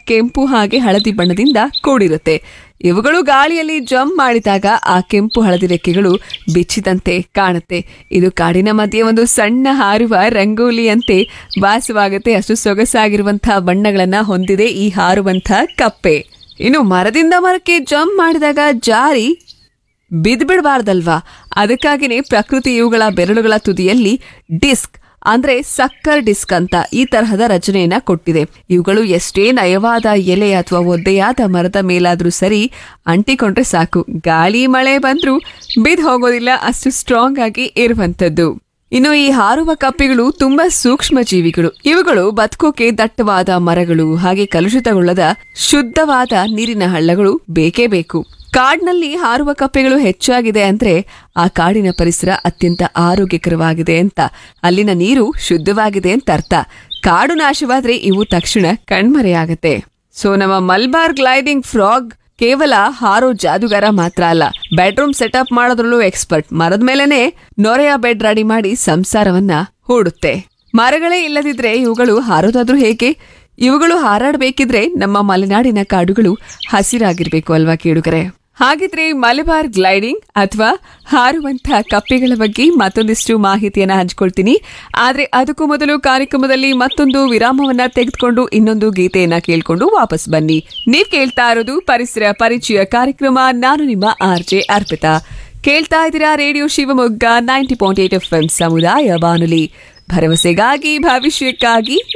ಕೆಂಪು ಹಾಗೆ ಹಳದಿ ಬಣ್ಣದಿಂದ ಕೂಡಿರುತ್ತೆ ಇವುಗಳು ಗಾಳಿಯಲ್ಲಿ ಜಂಪ್ ಮಾಡಿದಾಗ ಆ ಕೆಂಪು ಹಳದಿ ರೆಕ್ಕೆಗಳು ಬಿಚ್ಚಿದಂತೆ ಕಾಣುತ್ತೆ ಇದು ಕಾಡಿನ ಮಧ್ಯೆ ಒಂದು ಸಣ್ಣ ಹಾರುವ ರಂಗೋಲಿಯಂತೆ ಭಾಸವಾಗುತ್ತೆ ಅಷ್ಟು ಸೊಗಸಾಗಿರುವಂತಹ ಬಣ್ಣಗಳನ್ನ ಹೊಂದಿದೆ ಈ ಹಾರುವಂಥ ಕಪ್ಪೆ ಇನ್ನು ಮರದಿಂದ ಮರಕ್ಕೆ ಜಂಪ್ ಮಾಡಿದಾಗ ಜಾರಿ ಬಿದ್ಬಿಡಬಾರ್ದಲ್ವಾ ಅದಕ್ಕಾಗಿನೇ ಪ್ರಕೃತಿ ಇವುಗಳ ಬೆರಳುಗಳ ತುದಿಯಲ್ಲಿ ಡಿಸ್ಕ್ ಅಂದ್ರೆ ಸಕ್ಕರ್ ಡಿಸ್ಕ್ ಅಂತ ಈ ತರಹದ ರಚನೆಯನ್ನ ಕೊಟ್ಟಿದೆ ಇವುಗಳು ಎಷ್ಟೇ ನಯವಾದ ಎಲೆ ಅಥವಾ ಒದ್ದೆಯಾದ ಮರದ ಮೇಲಾದ್ರೂ ಸರಿ ಅಂಟಿಕೊಂಡ್ರೆ ಸಾಕು ಗಾಳಿ ಮಳೆ ಬಂದ್ರೂ ಬಿದ್ ಹೋಗೋದಿಲ್ಲ ಅಷ್ಟು ಸ್ಟ್ರಾಂಗ್ ಆಗಿ ಇರುವಂತದ್ದು ಇನ್ನು ಈ ಹಾರುವ ಕಪ್ಪಿಗಳು ತುಂಬಾ ಸೂಕ್ಷ್ಮ ಜೀವಿಗಳು ಇವುಗಳು ಬದುಕೋಕೆ ದಟ್ಟವಾದ ಮರಗಳು ಹಾಗೆ ಕಲುಷಿತಗೊಳ್ಳದ ಶುದ್ಧವಾದ ನೀರಿನ ಹಳ್ಳಗಳು ಬೇಕೇ ಬೇಕು ಕಾಡಿನಲ್ಲಿ ಹಾರುವ ಕಪ್ಪೆಗಳು ಹೆಚ್ಚಾಗಿದೆ ಅಂದ್ರೆ ಆ ಕಾಡಿನ ಪರಿಸರ ಅತ್ಯಂತ ಆರೋಗ್ಯಕರವಾಗಿದೆ ಅಂತ ಅಲ್ಲಿನ ನೀರು ಶುದ್ಧವಾಗಿದೆ ಅಂತ ಅರ್ಥ ಕಾಡು ನಾಶವಾದ್ರೆ ಇವು ತಕ್ಷಣ ಕಣ್ಮರೆಯಾಗತ್ತೆ ಸೊ ನಮ್ಮ ಮಲ್ಬಾರ್ ಗ್ಲೈಡಿಂಗ್ ಫ್ರಾಗ್ ಕೇವಲ ಹಾರೋ ಜಾದುಗಾರ ಮಾತ್ರ ಅಲ್ಲ ಬೆಡ್ರೂಮ್ ಸೆಟಪ್ ಮಾಡೋದ್ರಲ್ಲೂ ಎಕ್ಸ್ಪರ್ಟ್ ಮರದ ಮೇಲೆನೆ ನೊರೆಯ ಬೆಡ್ ರೆಡಿ ಮಾಡಿ ಸಂಸಾರವನ್ನ ಹೂಡುತ್ತೆ ಮರಗಳೇ ಇಲ್ಲದಿದ್ರೆ ಇವುಗಳು ಹಾರೋದಾದ್ರೂ ಹೇಗೆ ಇವುಗಳು ಹಾರಾಡಬೇಕಿದ್ರೆ ನಮ್ಮ ಮಲೆನಾಡಿನ ಕಾಡುಗಳು ಹಸಿರಾಗಿರ್ಬೇಕು ಅಲ್ವಾ ಕೇಳುಗರೆ ಹಾಗಿದ್ರೆ ಮಲಬಾರ್ ಗ್ಲೈಡಿಂಗ್ ಅಥವಾ ಹಾರುವಂತ ಕಪ್ಪೆಗಳ ಬಗ್ಗೆ ಮತ್ತೊಂದಿಷ್ಟು ಮಾಹಿತಿಯನ್ನ ಹಂಚ್ಕೊಳ್ತೀನಿ ಆದ್ರೆ ಅದಕ್ಕೂ ಮೊದಲು ಕಾರ್ಯಕ್ರಮದಲ್ಲಿ ಮತ್ತೊಂದು ವಿರಾಮವನ್ನ ತೆಗೆದುಕೊಂಡು ಇನ್ನೊಂದು ಗೀತೆಯನ್ನ ಕೇಳ್ಕೊಂಡು ವಾಪಸ್ ಬನ್ನಿ ನೀವ್ ಕೇಳ್ತಾ ಇರೋದು ಪರಿಸರ ಪರಿಚಯ ಕಾರ್ಯಕ್ರಮ ನಾನು ನಿಮ್ಮ ಆರ್ ಜೆ ಅರ್ಪಿತಾ ಕೇಳ್ತಾ ಇದ್ದೀರಾ radio Shivamogga ninety point eight F ಸಮುದಾಯ ಬಾನುಲಿ ಭರವಸೆಗಾಗಿ ಭವಿಷ್ಯಕ್ಕಾಗಿ